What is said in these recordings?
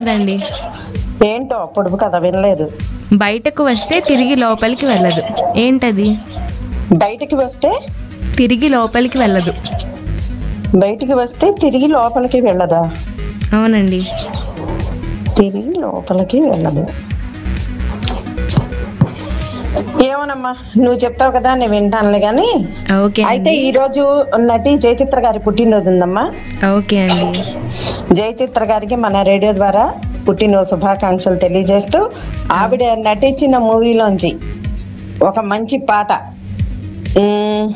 కదండి ఏంటో పొడుపు కథ వినలేదు బయటకు వస్తే తిరిగి లోపలికి వెళ్ళదు ఏంటది బయటికి వస్తే తిరిగి లోపలికి వెళ్ళదు బయటికి వస్తే తిరిగి లోపలికి వెళ్ళదా అవునండి తిరిగి లోపలికి వెళ్ళదు ఏమోనమ్మా నువ్వు చెప్తావు కదా నేను వింటానులే గాని ఓకే అయితే అండి ఈ రోజు నటి జయచిత్ర గారి పుట్టినరోజు ఉందమ్మా ఓకే అండి జయచిత్ర గారికి మన రేడియో ద్వారా పుట్టినరోజు శుభాకాంక్షలు తెలియజేస్తూ ఆవిడ నటించిన మూవీలోంచి ఒక మంచి పాట ఉమ్,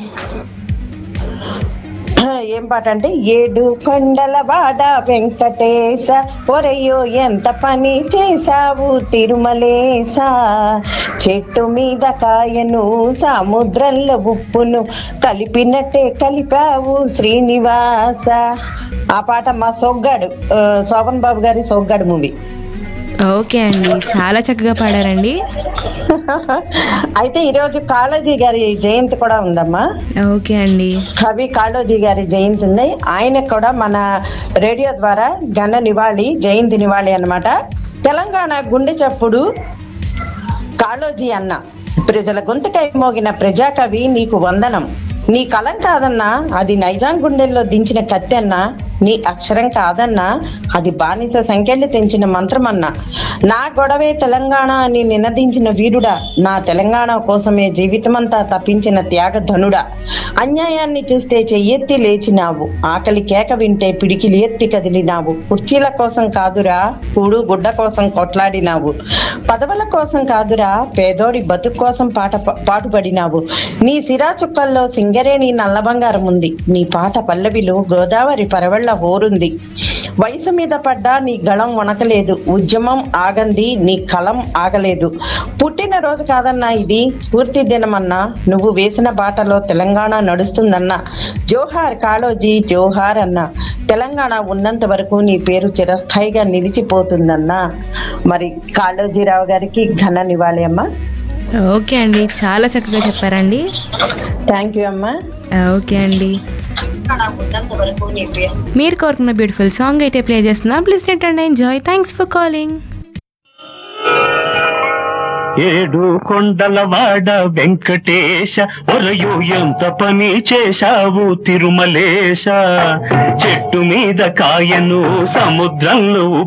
ఏం పాట అంటే ఏడు కొండల వాడ వెంకటేశ ఒరయ్యో ఎంత పని చేశావు తిరుమలేశ చెట్టు మీద కాయను సముద్రంలో ఉప్పును కలిపినట్టే కలిపావు శ్రీనివాస ఆ పాట మా సొగ్గాడు ఆ, శోభన్ బాబు గారి సొగ్గాడు మూవీ ఓకే అండి చాలా చక్కగా పాడారండి అయితే ఈరోజు కాళోజీ గారి జయంతి కూడా ఉందమ్మా ఓకే అండి కవి కాళోజీ గారి జయంతి ఉంది ఆయనకు కూడా మన రేడియో ద్వారా ఘన నివాళి జయంతి నివాళి అన్నమాట తెలంగాణ గుండె చప్పుడు కాళోజీ అన్న ప్రజల గొంతుకై మోగిన ప్రజాకవి నీకు వందనం నీ కలం కాదన్నా అది నైజాం గుండెల్లో దించిన కత్తి అన్నా నీ అక్షరం కాదన్నా అది బానిస సంఖ్యలు తెంచిన మంత్రమన్నా నా గొడవే తెలంగాణ అని నినదించిన వీరుడా నా తెలంగాణ కోసమే జీవితమంతా తప్పించిన త్యాగధనుడా అన్యాయాన్ని చూస్తే చెయ్యెత్తి లేచినావు ఆకలి కేక వింటే పిడికిలి ఎత్తి కదిలినావు కుర్చీల కోసం కాదురా కూడు గుడ్డ కోసం కొట్లాడినావు పదవుల కోసం కాదురా పేదోడి బతుకు కోసం పాట పాటుపడినావు నీ సిరా చుక్కల్లో సింగరేణి నల్ల బంగారం ఉంది నీ పాట పల్లవిలో గోదావరి పరవళ్ళ హోరుంది వయసు మీద పడ్డా నీ గళం వణకలేదు ఉద్యమం ఆగంది నీ కలం ఆగలేదు పుట్టిన రోజు కాదన్నా ఇది స్ఫూర్తి దినమన్నా నువ్వు వేసిన బాటలో తెలంగాణ నడుస్తుందన్నా జోహార్ కాళోజీ జోహార్ అన్నా తెలంగాణ ఉన్నంత వరకు నీ పేరు చిరస్థాయిగా నిలిచిపోతుందన్నా మరి కాళోజీరావు గారికి ఘన నివాళి అమ్మా ఓకే అండి చాలా చక్కగా చెప్పారండి థ్యాంక్ యూ అమ్మా ఓకే అండి ఉన్నంత వరకు నీ పేరు మీరు కోరుకున్న బ్యూటిఫుల్ సాంగ్ అయితే ప్లే చేస్తున్నా please net and enjoy thanks for calling ఏడు కొండల వాడ వెంకటేశ ఒరయు ఎంత పని చేశావు తిరుమలేశ చెట్టు మీద కాయను సముద్రంలో